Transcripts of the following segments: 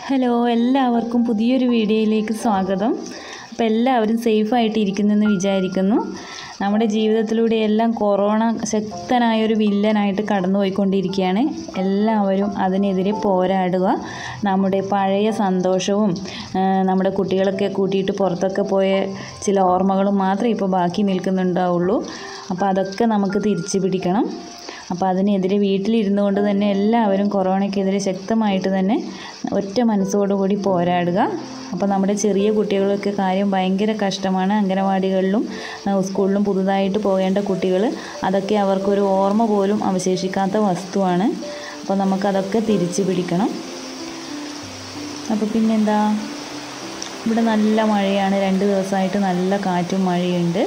hello എല്ലാവർക്കും പുതിയൊരു വീഡിയോയിലേക്ക് സ്വാഗതം അപ്പോൾ എല്ലാവരും സേഫായിട്ട് ഇരിക്കുന്നെന്ന് വിചാരിക്കുന്നു നമ്മുടെ ജീവിതത്തിലൂടെ എല്ലാം കൊറോണ ശക്തനായൊരു വില്ലനായിട്ട് കടന്നുപോയിക്കൊണ്ടിരിക്കുകയാണ് എല്ലാവരും അതിനെതിരെ പോരാടുക നമ്മുടെ പഴയ സന്തോഷവും ആ, നമ്മുടെ കുട്ടികളൊക്കെ കൂട്ടിയിട്ട് പുറത്തൊക്കെ പോയ ചില ഓർമ്മകളും മാത്രമേ ഇപ്പോൾ ബാക്കി നിൽക്കുന്നുണ്ടാവുള്ളൂ അപ്പോൾ അതൊക്കെ നമുക്ക് തിരിച്ചു പിടിക്കണം അപ്പോൾ അതിനെതിരെ വീട്ടിലിരുന്നു കൊണ്ട് തന്നെ എല്ലാവരും കൊറോണയ്ക്കെതിരെ ശക്തമായിട്ട് തന്നെ ഒറ്റ മനസ്സോടുകൂടി പോരാടുക അപ്പോൾ നമ്മുടെ ചെറിയ കുട്ടികളൊക്കെ കാര്യം ഭയങ്കര കഷ്ടമാണ് അംഗനവാടികളിലും ആ, സ്കൂളിലും പുതുതായിട്ട് പോകേണ്ട കുട്ടികൾ അതൊക്കെ അവർക്കൊരു ഓർമ്മ പോലും അവശേഷിക്കാത്ത വസ്തുവാണ് അപ്പോൾ നമുക്കതൊക്കെ തിരിച്ചു പിടിക്കണം അപ്പോൾ പിന്നെന്താ ഇവിടെ നല്ല മഴയാണ് രണ്ട് ദിവസമായിട്ട് നല്ല കാറ്റും മഴയുണ്ട്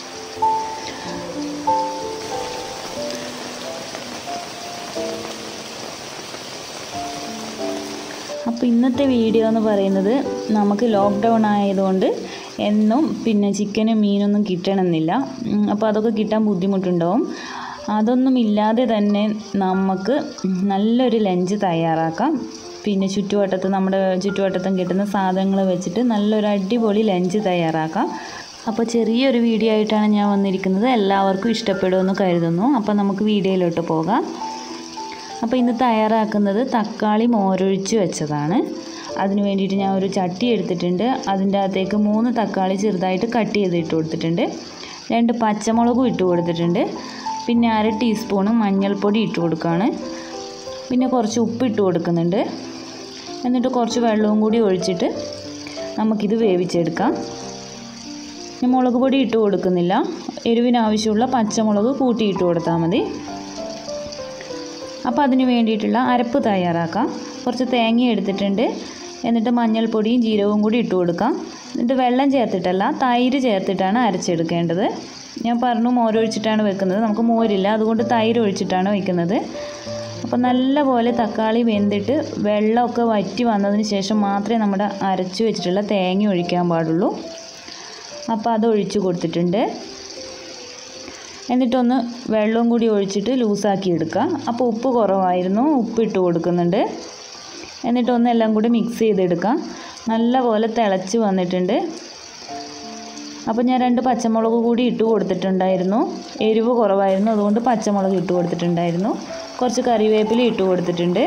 അപ്പോൾ ഇന്നത്തെ വീഡിയോ എന്ന് പറയുന്നത് നമുക്ക് ലോക്ക്ഡൗൺ ആയതുകൊണ്ട് എന്നും പിന്നെ ചിക്കനും മീനൊന്നും കിട്ടണമെന്നില്ല ഉം, അപ്പോൾ അതൊക്കെ കിട്ടാൻ ബുദ്ധിമുട്ടുണ്ടാവും അതൊന്നും ഇല്ലാതെ തന്നെ നമുക്ക് നല്ലൊരു ലഞ്ച് തയ്യാറാക്കാം പിന്നെ ചുറ്റുവട്ടത്ത് നമ്മുടെ ചുറ്റുവട്ടത്തും കിട്ടുന്ന സാധനങ്ങൾ വെച്ചിട്ട് നല്ലൊരു അടിപൊളി ലഞ്ച് തയ്യാറാക്കാം അപ്പോൾ ചെറിയൊരു വീഡിയോ ആയിട്ടാണ് ഞാൻ വന്നിരിക്കുന്നത് എല്ലാവർക്കും ഇഷ്ടപ്പെടുമെന്ന് കരുതുന്നു അപ്പോൾ നമുക്ക് വീഡിയോയിലോട്ട് പോകാം അപ്പോൾ ഇന്ന് തയ്യാറാക്കുന്നത് തക്കാളി മോരൊഴിച്ച് വെച്ചതാണ് അതിന് വേണ്ടിയിട്ട് ഞാൻ ഒരു ചട്ടി എടുത്തിട്ടുണ്ട് അതിൻ്റെ അകത്തേക്ക് മൂന്ന് തക്കാളി ചെറുതായിട്ട് കട്ട് ചെയ്ത് ഇട്ട് കൊടുത്തിട്ടുണ്ട് രണ്ട് പച്ചമുളകും ഇട്ട് കൊടുത്തിട്ടുണ്ട് പിന്നെ അര ടീസ്പൂണ് മഞ്ഞൾപ്പൊടി ഇട്ട് കൊടുക്കുകയാണ് പിന്നെ കുറച്ച് ഉപ്പ് ഇട്ട് കൊടുക്കുന്നുണ്ട് എന്നിട്ട് കുറച്ച് വെള്ളവും കൂടി ഒഴിച്ചിട്ട് നമുക്കിത് വേവിച്ചെടുക്കാം ഞാൻ മുളക് പൊടി ഇട്ട് കൊടുക്കുന്നില്ല എരിവിന് ആവശ്യമുള്ള പച്ചമുളക് കൂട്ടി ഇട്ട് കൊടുത്താൽ മതി അപ്പോൾ അതിന് വേണ്ടിയിട്ടുള്ള അരപ്പ് തയ്യാറാക്കാം കുറച്ച് തേങ്ങ എടുത്തിട്ടുണ്ട് എന്നിട്ട് മഞ്ഞൾപ്പൊടിയും ജീരകവും കൂടി ഇട്ട് കൊടുക്കാം എന്നിട്ട് വെള്ളം ചേർത്തിട്ടല്ല തൈര് ചേർത്തിട്ടാണ് അരച്ചെടുക്കേണ്ടത് ഞാൻ പറഞ്ഞു മോരൊഴിച്ചിട്ടാണ് വെക്കുന്നത് നമുക്ക് മോരില്ല അതുകൊണ്ട് തൈര് ഒഴിച്ചിട്ടാണ് വെക്കുന്നത് അപ്പോൾ നല്ലപോലെ തക്കാളി വെന്തിട്ട് വെള്ളമൊക്കെ വറ്റി വന്നതിന് ശേഷം മാത്രമേ നമ്മുടെ അരച്ചു വെച്ചിട്ടുള്ള തേങ്ങ ഒഴിക്കാൻ പാടുള്ളൂ അപ്പോൾ അത് ഒഴിച്ച് കൊടുത്തിട്ടുണ്ട് എന്നിട്ടൊന്ന് വെള്ളവും കൂടി ഒഴിച്ചിട്ട് ലൂസാക്കി എടുക്കുക അപ്പോൾ ഉപ്പ് കുറവായിരുന്നു ഉപ്പ് ഇട്ട് കൊടുക്കുന്നുണ്ട് എന്നിട്ടൊന്ന് എല്ലാം കൂടി മിക്സ് ചെയ്തെടുക്കാം നല്ലപോലെ തിളച്ച് വന്നിട്ടുണ്ട് അപ്പോൾ ഞാൻ രണ്ട് പച്ചമുളക് കൂടി ഇട്ട് കൊടുത്തിട്ടുണ്ടായിരുന്നു എരിവ് കുറവായിരുന്നു അതുകൊണ്ട് പച്ചമുളക് ഇട്ട് കൊടുത്തിട്ടുണ്ടായിരുന്നു കുറച്ച് കറിവേപ്പില ഇട്ട് കൊടുത്തിട്ടുണ്ട്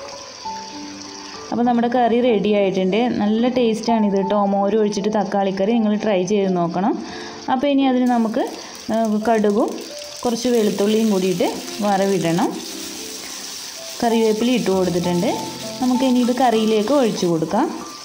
അപ്പോൾ നമ്മുടെ കറി റെഡി ആയിട്ടുണ്ട് നല്ല ടേസ്റ്റാണ് ഇത് കേട്ടോ മോര് ഒഴിച്ചിട്ട് തക്കാളിക്കറി നിങ്ങൾ ട്രൈ ചെയ്ത് നോക്കണം അപ്പോൾ ഇനി അതിന് നമുക്ക് ആ, കടുകും കുറച്ച് വെളുത്തുള്ളിയും കൂടിയിട്ട് വറവിടണം കറിവേപ്പില ഇട്ട് കൊടുത്തിട്ടുണ്ട് നമുക്ക് ഇനി ഇത് കറിയിലേക്ക് ഒഴിച്ചു കൊടുക്കാം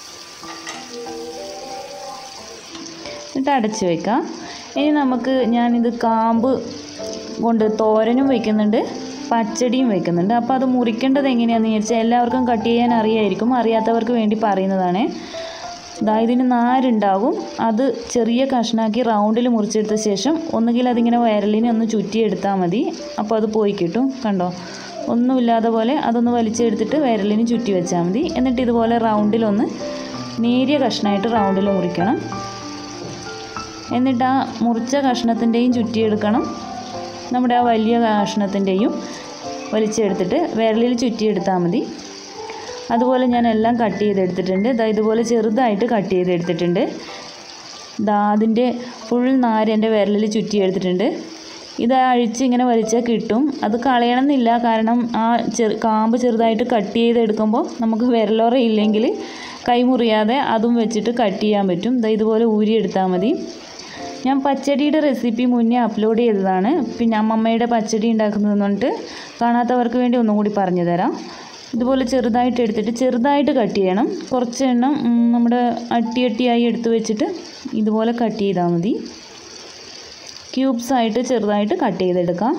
എന്നിട്ട് അടച്ച് വെക്കാം ഇനി നമുക്ക് ഞാനിത് കാമ്പ് കൊണ്ട് തോരനും വയ്ക്കുന്നുണ്ട് പച്ചടിയും വെക്കുന്നുണ്ട് അപ്പോൾ അത് മുറിക്കേണ്ടത് എങ്ങനെയാണെന്ന് വിചാരിച്ചാൽ എല്ലാവർക്കും കട്ട് ചെയ്യാൻ അറിയായിരിക്കും അറിയാത്തവർക്ക് വേണ്ടി പറയുന്നതാണ് ദാ ഇതിന് നാരുണ്ടാകും അത് ചെറിയ കഷ്ണാക്കി റൗണ്ടിൽ മുറിച്ചെടുത്ത ശേഷം ഒന്നുകിൽ അതിങ്ങനെ വയറലിനെ ഒന്ന് ചുറ്റിയെടുത്താൽ മതി അപ്പോൾ അത് പോയി കിട്ടും കണ്ടോ ഒന്നുമില്ലാതെ പോലെ അതൊന്ന് വലിച്ചെടുത്തിട്ട് വിരലിന് ചുറ്റി വെച്ചാൽ മതി എന്നിട്ട് ഇതുപോലെ റൗണ്ടിലൊന്ന് നേരിയ കഷ്ണമായിട്ട് റൗണ്ടിൽ മുറിക്കണം എന്നിട്ട് ആ മുറിച്ച കഷ്ണത്തിൻ്റെയും ചുറ്റിയെടുക്കണം നമ്മുടെ ആ വലിയ കഷ്ണത്തിൻ്റെയും വലിച്ചെടുത്തിട്ട് വിരലിൽ ചുറ്റിയെടുത്താൽ മതി അതുപോലെ ഞാൻ എല്ലാം കട്ട് ചെയ്തെടുത്തിട്ടുണ്ട് ദാ ഇതുപോലെ ചെറുതായിട്ട് കട്ട് ചെയ്തെടുത്തിട്ടുണ്ട് ദാ അതിൻ്റെ ഫുൾ നാര് എൻ്റെ വിരലിൽ ചുറ്റിയെടുത്തിട്ടുണ്ട് ഇത് അഴിച്ച് ഇങ്ങനെ വലിച്ചാൽ കിട്ടും അത് കളയണമെന്നില്ല കാരണം ആ ചെറു കാമ്പ് ചെറുതായിട്ട് കട്ട് ചെയ്തെടുക്കുമ്പോൾ നമുക്ക് വിരലോറ ഇല്ലെങ്കിൽ കൈ മുറിയാതെ അതും വെച്ചിട്ട് കട്ട് ചെയ്യാൻ പറ്റും ദാ ഇതുപോലെ ഊരിയെടുത്താൽ മതി ഞാൻ പച്ചടിയുടെ റെസിപ്പി മുന്നേ അപ്ലോഡ് ചെയ്തതാണ് പിന്നെ അമ്മമ്മയുടെ പച്ചടി ഉണ്ടാക്കുന്നത് പറഞ്ഞിട്ട് കാണാത്തവർക്ക് വേണ്ടി ഒന്നും കൂടി പറഞ്ഞു തരാം ഇതുപോലെ ചെറുതായിട്ട് എടുത്തിട്ട് ചെറുതായിട്ട് കട്ട് ചെയ്യണം കുറച്ച് എണ്ണം ഉം, നമ്മുടെ അട്ടി അട്ടിയായി എടുത്ത് വെച്ചിട്ട് ഇതുപോലെ കട്ട് ചെയ്താൽ മതി ക്യൂബ്സ് ആയിട്ട് ചെറുതായിട്ട് കട്ട് ചെയ്തെടുക്കാം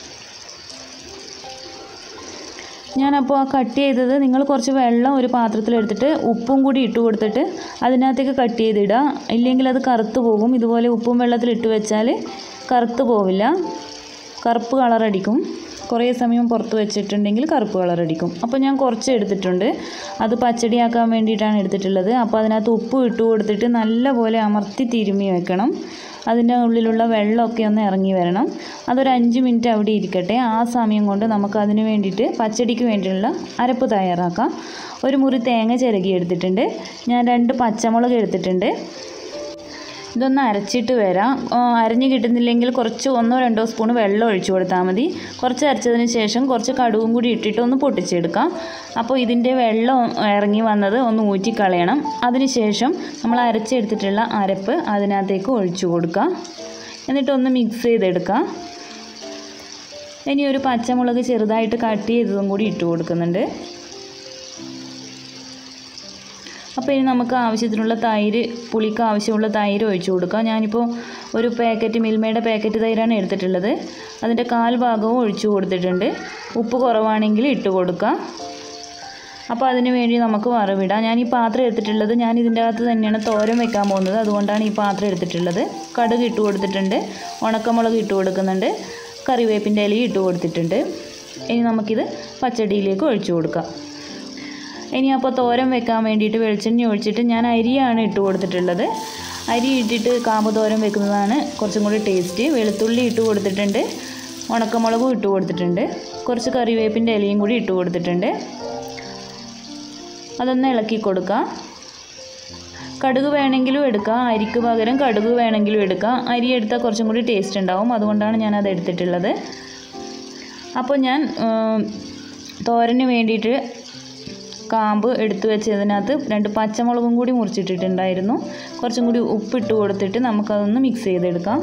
ഞാനപ്പോൾ ആ കട്ട് ചെയ്തത് നിങ്ങൾ കുറച്ച് വെള്ളം ഒരു പാത്രത്തിലെടുത്തിട്ട് ഉപ്പും കൂടി ഇട്ട് കൊടുത്തിട്ട് അതിനകത്തേക്ക് കട്ട് ചെയ്തിടുക ഇല്ലെങ്കിൽ അത് കറുത്ത് പോകും ഇതുപോലെ ഉപ്പും വെള്ളത്തിൽ ഇട്ട് വെച്ചാൽ കറുത്ത് പോവില്ല കറുപ്പ് കളറടിക്കും കുറേ സമയം പുറത്ത് വെച്ചിട്ടുണ്ടെങ്കിൽ കറുപ്പ് കളർ അടിക്കും അപ്പോൾ ഞാൻ കുറച്ച് എടുത്തിട്ടുണ്ട് അത് പച്ചടിയാക്കാൻ വേണ്ടിയിട്ടാണ് എടുത്തിട്ടുള്ളത് അപ്പോൾ അതിനകത്ത് ഉപ്പ് ഇട്ട് കൊടുത്തിട്ട് നല്ലപോലെ അമർത്തി തിരുമ്മി വെക്കണം അതിൻ്റെ ഉള്ളിലുള്ള വെള്ളമൊക്കെ ഒന്ന് ഇറങ്ങി വരണം അതൊരു അഞ്ച് മിനിറ്റ് അവിടെ ഇരിക്കട്ടെ ആ സമയം കൊണ്ട് നമുക്ക് അതിന് വേണ്ടിയിട്ട് പച്ചടിക്ക് വേണ്ടിയുള്ള അരപ്പ് തയ്യാറാക്കാം ഒരു മുറി തേങ്ങ ചിരകി എടുത്തിട്ടുണ്ട് ഞാൻ രണ്ട് പച്ചമുളക് എടുത്തിട്ടുണ്ട് ഇതൊന്ന് അരച്ചിട്ട് വരാം ആ, അരഞ്ഞ് കിട്ടുന്നില്ലെങ്കിൽ കുറച്ച് ഒന്നോ രണ്ടോ സ്പൂൺ വെള്ളം ഒഴിച്ചു കൊടുത്താൽ മതി കുറച്ച് അരച്ചതിന് ശേഷം കുറച്ച് കടുകും കൂടി ഇട്ടിട്ട് ഒന്ന് പൊട്ടിച്ചെടുക്കാം അപ്പോൾ ഇതിൻ്റെ വെള്ളം ഇറങ്ങി വന്നത് ഒന്ന് ഊറ്റിക്കളയണം അതിന് ശേഷം നമ്മൾ അരച്ചെടുത്തിട്ടുള്ള അരപ്പ് അതിനകത്തേക്ക് ഒഴിച്ചു കൊടുക്കാം എന്നിട്ടൊന്ന് മിക്സ് ചെയ്തെടുക്കാം ഇനി ഒരു പച്ചമുളക് ചെറുതായിട്ട് കട്ട് ചെയ്തതും കൂടി ഇട്ട് കൊടുക്കുന്നുണ്ട് അപ്പോൾ ഇനി നമുക്ക് ആവശ്യത്തിനുള്ള തൈര് പുളിക്ക് ആവശ്യമുള്ള തൈര് ഒഴിച്ചു കൊടുക്കാം ഞാനിപ്പോൾ ഒരു പാക്കറ്റ് മിൽമയുടെ പാക്കറ്റ് തൈരാണ് എടുത്തിട്ടുള്ളത് അതിൻ്റെ കാൽ ഭാഗവും ഒഴിച്ചു കൊടുത്തിട്ടുണ്ട് ഉപ്പ് കുറവാണെങ്കിൽ ഇട്ട് കൊടുക്കാം അപ്പോൾ അതിന് വേണ്ടി നമുക്ക് വറവിടാം ഞാൻ ഈ പാത്രം എടുത്തിട്ടുള്ളത് ഞാൻ ഇതിൻ്റെ അകത്ത് തന്നെയാണ് തോരൻ വെക്കാൻ പോകുന്നത് അതുകൊണ്ടാണ് ഈ പാത്രം എടുത്തിട്ടുള്ളത് കടുക് ഇട്ട് കൊടുത്തിട്ടുണ്ട് ഉണക്കമുളക് ഇട്ട് കൊടുക്കുന്നുണ്ട് കറിവേപ്പിൻ്റെ ഇലയും ഇട്ട് കൊടുത്തിട്ടുണ്ട് ഇനി നമുക്കിത് പച്ചടിയിലേക്ക് ഒഴിച്ചു കൊടുക്കാം ഇനി അപ്പോൾ തോരൻ വെക്കാൻ വേണ്ടിയിട്ട് വെളിച്ചെണ്ണ ഒഴിച്ചിട്ട് ഞാൻ അരിയാണ് ഇട്ട് കൊടുത്തിട്ടുള്ളത് അരി ഇട്ടിട്ട് കാമ്പ് തോരൻ വെക്കുന്നതാണ് കുറച്ചും കൂടി ടേസ്റ്റ് വെളുത്തുള്ളി ഇട്ട് കൊടുത്തിട്ടുണ്ട് ഉണക്കമുളകും ഇട്ട് കൊടുത്തിട്ടുണ്ട് കുറച്ച് കറിവേപ്പിൻ്റെ ഇലയും കൂടി ഇട്ട് കൊടുത്തിട്ടുണ്ട് അതൊന്ന് ഇളക്കി കൊടുക്കാം കടുക് വേണമെങ്കിലും എടുക്കാം അരിക്ക് പകരം കടുക് വേണമെങ്കിലും എടുക്കാം അരി എടുത്താൽ കുറച്ചും കൂടി ടേസ്റ്റ് ഉണ്ടാവും അതുകൊണ്ടാണ് ഞാൻ അത് എടുത്തിട്ടുള്ളത് അപ്പോൾ ഞാൻ ഉം, തോരന് വേണ്ടിയിട്ട് കാമ്പ് എടുത്തു വെച്ചതിനകത്ത് രണ്ട് പച്ചമുളകും കൂടി മുറിച്ചിട്ടിട്ടുണ്ടായിരുന്നു കുറച്ചും കൂടി ഉപ്പിട്ട് കൊടുത്തിട്ട് നമുക്കതൊന്ന് മിക്സ് ചെയ്തെടുക്കാം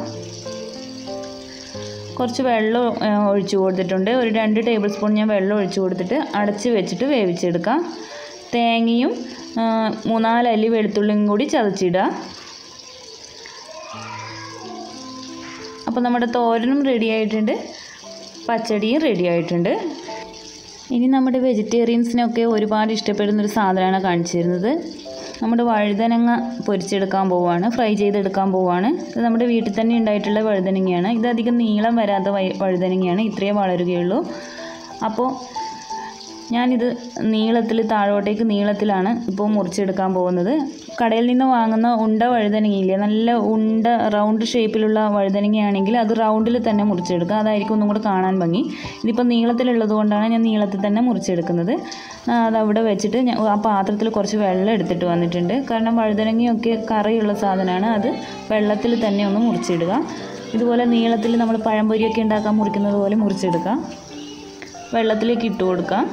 കുറച്ച് വെള്ളം ആ, ഒഴിച്ച് കൊടുത്തിട്ടുണ്ട് ഒരു രണ്ട് ടേബിൾ സ്പൂൺ ഞാൻ വെള്ളം ഒഴിച്ച് കൊടുത്തിട്ട് അടച്ച് വെച്ചിട്ട് വേവിച്ചെടുക്കാം തേങ്ങയും ആ, മൂന്നാലല്ലി വെളുത്തുള്ളിയും കൂടി ചതച്ചിടുക അപ്പോൾ നമ്മുടെ തോരനും റെഡി ആയിട്ടുണ്ട് പച്ചടിയും റെഡി ആയിട്ടുണ്ട് ഇനി നമ്മുടെ വെജിറ്റേറിയൻസിനൊക്കെ ഒരുപാട് ഇഷ്ടപ്പെടുന്നൊരു സാധനമാണ് കാണിച്ചു തരുന്നത് നമ്മുടെ വഴുതനങ്ങ പൊരിച്ചെടുക്കാൻ പോവുകയാണ് ഫ്രൈ ചെയ്തെടുക്കാൻ പോവുകയാണ് ഇത് നമ്മുടെ വീട്ടിൽ തന്നെ ഉണ്ടായിട്ടുള്ള വഴുതനങ്ങയാണ് ഇത് അധികം നീളം വരാത്ത വൈ- വഴുതനങ്ങയാണ് ഇത്രയേ വളരുകയുള്ളൂ അപ്പോൾ ഞാനിത് നീളത്തിൽ താഴോട്ടേക്ക് നീളത്തിലാണ് ഇപ്പോൾ മുറിച്ചെടുക്കാൻ പോകുന്നത് കടയിൽ നിന്ന് വാങ്ങുന്ന ഉണ്ട വഴുതനങ്ങയില്ലേ നല്ല ഉണ്ട റൗണ്ട് ഷേപ്പിലുള്ള വഴുതനങ്ങയാണെങ്കിൽ അത് റൗണ്ടിൽ തന്നെ മുറിച്ചെടുക്കുക അതായിരിക്കും ഒന്നും കൂടെ കാണാൻ ഭംഗി ഇതിപ്പോൾ നീളത്തിലുള്ളത് കൊണ്ടാണ് ഞാൻ നീളത്തിൽ തന്നെ മുറിച്ചെടുക്കുന്നത് ആ, അതവിടെ വെച്ചിട്ട് ഞാൻ ആ പാത്രത്തിൽ കുറച്ച് വെള്ളം എടുത്തിട്ട് വന്നിട്ടുണ്ട് കാരണം വഴുതനങ്ങയൊക്കെ കറിയുള്ള സാധനമാണ് അത് വെള്ളത്തിൽ തന്നെ ഒന്ന് മുറിച്ചിടുക ഇതുപോലെ നീളത്തിൽ നമ്മൾ പഴംപൊരിയൊക്കെ ഉണ്ടാക്കാൻ മുറിക്കുന്നത് പോലെ മുറിച്ചെടുക്കുക വെള്ളത്തിലേക്ക് ഇട്ട് കൊടുക്കാം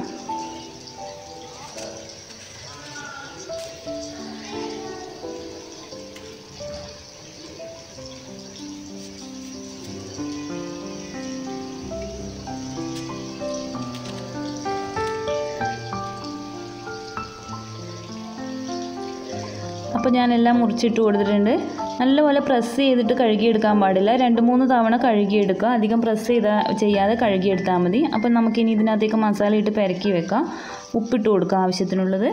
അപ്പോൾ ഞാനെല്ലാം മുറിച്ചിട്ട് കൊടുത്തിട്ടുണ്ട് നല്ലപോലെ പ്രസ് ചെയ്തിട്ട് കഴുകിയെടുക്കാൻ പാടില്ല രണ്ട് മൂന്ന് തവണ കഴുകിയെടുക്കുക അധികം പ്രസ് ചെയ്താ ചെയ്യാതെ കഴുകിയെടുത്താൽ മതി അപ്പം നമുക്കിനി ഇതിനകത്തേക്ക് മസാല ഇട്ട് പെരക്കി വെക്കാം ഉപ്പിട്ട് കൊടുക്കുക ആവശ്യത്തിനുള്ളത്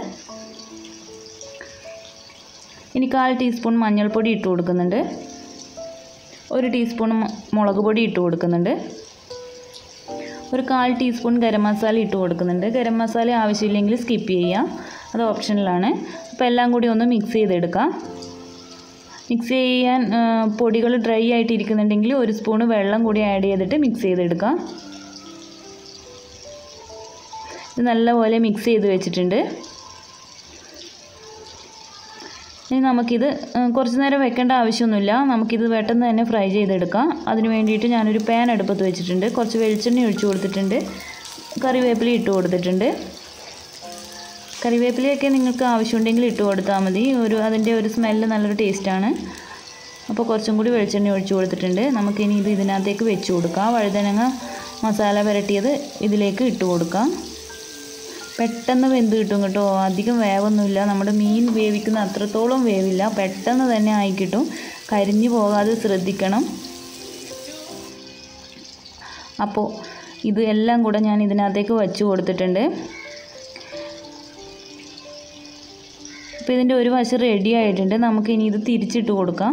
ഇനി കാൽ ടീസ്പൂൺ മഞ്ഞൾപ്പൊടി ഇട്ട് കൊടുക്കുന്നുണ്ട് ഒരു ടീസ്പൂൺ മു- മുളക് പൊടി ഇട്ട് കൊടുക്കുന്നുണ്ട് ഒരു കാൽ ടീസ്പൂൺ ഗരം മസാല ഇട്ട് കൊടുക്കുന്നുണ്ട് ഗരം മസാല ആവശ്യമില്ലെങ്കിൽ സ്കിപ്പ് ചെയ്യാം അത് ഓപ്ഷനിലാണ് അപ്പോൾ എല്ലാം കൂടി ഒന്ന് മിക്സ് ചെയ്തെടുക്കാം മിക്സ് ചെയ്യാൻ പൊടികൾ ഡ്രൈ ആയിട്ട് ഇരിക്കുന്നുണ്ടെങ്കിൽ ഒരു സ്പൂണ് വെള്ളം കൂടി ആഡ് ചെയ്തിട്ട് മിക്സ് ചെയ്തെടുക്കാം ഇത് നല്ലപോലെ മിക്സ് ചെയ്ത് വെച്ചിട്ടുണ്ട് ഇനി നമുക്കിത് ഏഹ്, കുറച്ച് നേരം വെക്കേണ്ട ആവശ്യമൊന്നുമില്ല നമുക്കിത് പെട്ടെന്ന് തന്നെ ഫ്രൈ ചെയ്തെടുക്കാം അതിന് വേണ്ടിയിട്ട് ഞാനൊരു പാൻ അടുപ്പത്ത് വെച്ചിട്ടുണ്ട് കുറച്ച് വെളിച്ചെണ്ണ ഒഴിച്ചു കൊടുത്തിട്ടുണ്ട് കറിവേപ്പില ഇട്ട് കൊടുത്തിട്ടുണ്ട് കറിവേപ്പിലയൊക്കെ നിങ്ങൾക്ക് ആവശ്യമുണ്ടെങ്കിൽ ഇട്ട് കൊടുത്താൽ മതി ഒരു അതിൻ്റെ ഒരു സ്മെല്ല് നല്ലൊരു ടേസ്റ്റാണ് അപ്പോൾ കുറച്ചും കൂടി വെളിച്ചെണ്ണ ഒഴിച്ചു കൊടുത്തിട്ടുണ്ട് നമുക്കിനി ഇത് ഇതിനകത്തേക്ക് വെച്ച് കൊടുക്കാം വഴുതനങ്ങ മസാല പുരട്ടിയത് ഇതിലേക്ക് ഇട്ട് കൊടുക്കാം പെട്ടെന്ന് വെന്ത് കിട്ടും കേട്ടോ അധികം വേവൊന്നുമില്ല നമ്മുടെ മീൻ വേവിക്കുന്ന അത്രത്തോളം വേവില്ല പെട്ടെന്ന് തന്നെ ആയി കിട്ടും കരിഞ്ഞു പോകാതെ ശ്രദ്ധിക്കണം അപ്പോൾ ഇത് എല്ലാം കൂടെ ഞാൻ ഇതിനകത്തേക്ക് വച്ച് കൊടുത്തിട്ടുണ്ട് അപ്പോൾ ഇതിൻ്റെ ഒരു വശം റെഡി ആയിട്ടുണ്ട് നമുക്ക് ഇനി ഇത് തിരിച്ചിട്ട് കൊടുക്കാം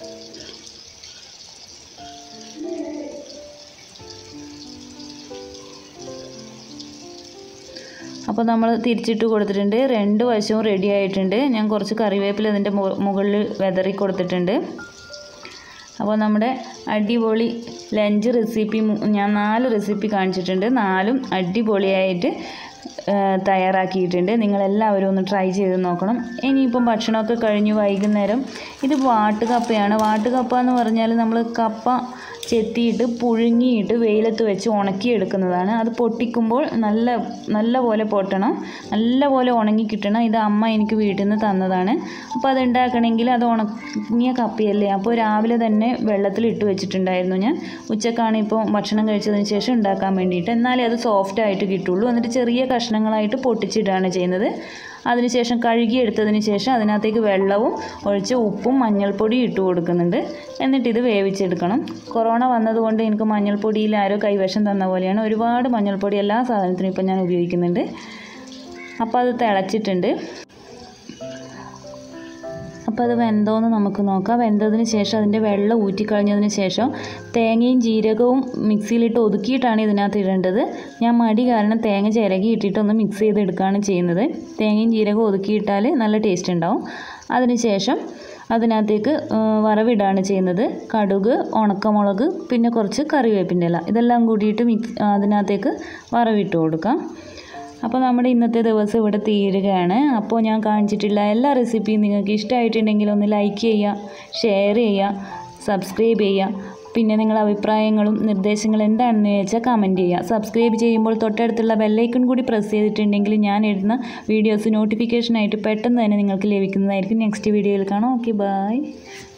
അപ്പോൾ നമ്മൾ തിരിച്ചിട്ട് കൊടുത്തിട്ടുണ്ട് രണ്ട് വശവും റെഡി ആയിട്ടുണ്ട് ഞാൻ കുറച്ച് കറിവേപ്പില അതിൻ്റെ മുകളിൽ വെതറി കൊടുത്തിട്ടുണ്ട് അപ്പോൾ നമ്മുടെ അടിപൊളി ലഞ്ച് റെസിപ്പി ഞാൻ നാല് റെസിപ്പി കാണിച്ചിട്ടുണ്ട് നാലും അടിപൊളിയായിട്ട് തയ്യാറാക്കിയിട്ടുണ്ട് നിങ്ങളെല്ലാവരും ഒന്ന് ട്രൈ ചെയ്ത് നോക്കണം ഇനിയിപ്പം ഭക്ഷണമൊക്കെ കഴിഞ്ഞ് വൈകുന്നേരം ഇത് വാട്ടുകപ്പയാണ് വാട്ടുകപ്പ എന്ന് പറഞ്ഞാൽ നമ്മൾ കപ്പ ചെത്തിയിട്ട് പുഴുങ്ങിയിട്ട് വെയിലത്ത് വെച്ച് ഉണക്കിയെടുക്കുന്നതാണ് അത് പൊട്ടിക്കുമ്പോൾ നല്ല നല്ല പോലെ പൊട്ടണം നല്ല പോലെ ഉണങ്ങി കിട്ടണം ഇത് അമ്മ എനിക്ക് വീട്ടിൽ നിന്ന് തന്നതാണ് അപ്പോൾ അത് ഉണ്ടാക്കണമെങ്കിൽ അത് ഉണങ്ങിയ കപ്പയല്ലേ അപ്പോൾ രാവിലെ തന്നെ വെള്ളത്തിൽ ഇട്ട് വെച്ചിട്ടുണ്ടായിരുന്നു ഞാൻ ഉച്ചക്കാണ് ഇപ്പോൾ ഭക്ഷണം കഴിച്ചതിന് ശേഷം ഉണ്ടാക്കാൻ വേണ്ടിയിട്ട് എന്നാലേ അത് സോഫ്റ്റ് ആയിട്ട് കിട്ടുള്ളൂ എന്നിട്ട് ചെറിയ കഷ്ണങ്ങളായിട്ട് പൊട്ടിച്ചിടുകയാണ് ചെയ്യുന്നത് അതിനുശേഷം കഴുകിയെടുത്തതിന് ശേഷം അതിനകത്തേക്ക് വെള്ളവും ഒഴിച്ച് ഉപ്പും മഞ്ഞൾപ്പൊടിയും ഇട്ട് കൊടുക്കുന്നുണ്ട് എന്നിട്ട് ഇത് വേവിച്ചെടുക്കണം കൊറോണ വന്നതുകൊണ്ട് എനിക്ക് മഞ്ഞൾപ്പൊടിയിൽ ആരോ കൈവശം തന്ന പോലെയാണ് ഒരുപാട് മഞ്ഞൾപ്പൊടി എല്ലാ സാധനത്തിനും ഇപ്പം ഞാൻ ഉപയോഗിക്കുന്നുണ്ട് അപ്പോൾ അത് തിളച്ചിട്ടുണ്ട് അപ്പോൾ അത് വെന്തോന്ന് നമുക്ക് നോക്കാം വെന്തതിന് ശേഷം അതിൻ്റെ വെള്ളം ഊറ്റിക്കളഞ്ഞതിന് ശേഷം തേങ്ങയും ജീരകവും മിക്സിയിലിട്ട് ഒതുക്കിയിട്ടാണ് ഇതിനകത്ത് ഇടേണ്ടത് ഞാൻ മടി കാരണം തേങ്ങ ചിരകി ഇട്ടിട്ടൊന്ന് മിക്സ് ചെയ്തെടുക്കുകയാണ് ചെയ്യുന്നത് തേങ്ങയും ജീരകവും ഒതുക്കിയിട്ടാൽ നല്ല ടേസ്റ്റ് ഉണ്ടാവും അതിനുശേഷം അതിനകത്തേക്ക് വറവിടാണ് ചെയ്യുന്നത് കടുക് ഉണക്കമുളക് പിന്നെ കുറച്ച് കറിവേപ്പിൻ്റെ ഇല ഇതെല്ലാം കൂടിയിട്ട് മിക്സ് അതിനകത്തേക്ക് വറവിട്ട് കൊടുക്കാം അപ്പോൾ നമ്മുടെ ഇന്നത്തെ ദിവസം ഇവിടെ തീരുകയാണ് അപ്പോൾ ഞാൻ കാണിച്ചിട്ടുള്ള എല്ലാ റെസിപ്പിയും നിങ്ങൾക്ക് ഇഷ്ടമായിട്ടുണ്ടെങ്കിൽ ഒന്ന് ലൈക്ക് ചെയ്യുക ഷെയർ ചെയ്യുക സബ്സ്ക്രൈബ് ചെയ്യുക പിന്നെ നിങ്ങളുടെ അഭിപ്രായങ്ങളും നിർദ്ദേശങ്ങളും എന്താണെന്ന് വെച്ചാൽ കമൻറ്റ് ചെയ്യുക സബ്സ്ക്രൈബ് ചെയ്യുമ്പോൾ തൊട്ടടുത്തുള്ള ബെല്ലൈക്കൺ കൂടി പ്രസ് ചെയ്തിട്ടുണ്ടെങ്കിൽ ഞാൻ ഇടുന്ന വീഡിയോസ് നോട്ടിഫിക്കേഷനായിട്ട് പെട്ടെന്ന് തന്നെ നിങ്ങൾക്ക് ലഭിക്കുന്നതായിരിക്കും നെക്സ്റ്റ് വീഡിയോയിൽ കാണാം ഓക്കെ ബൈ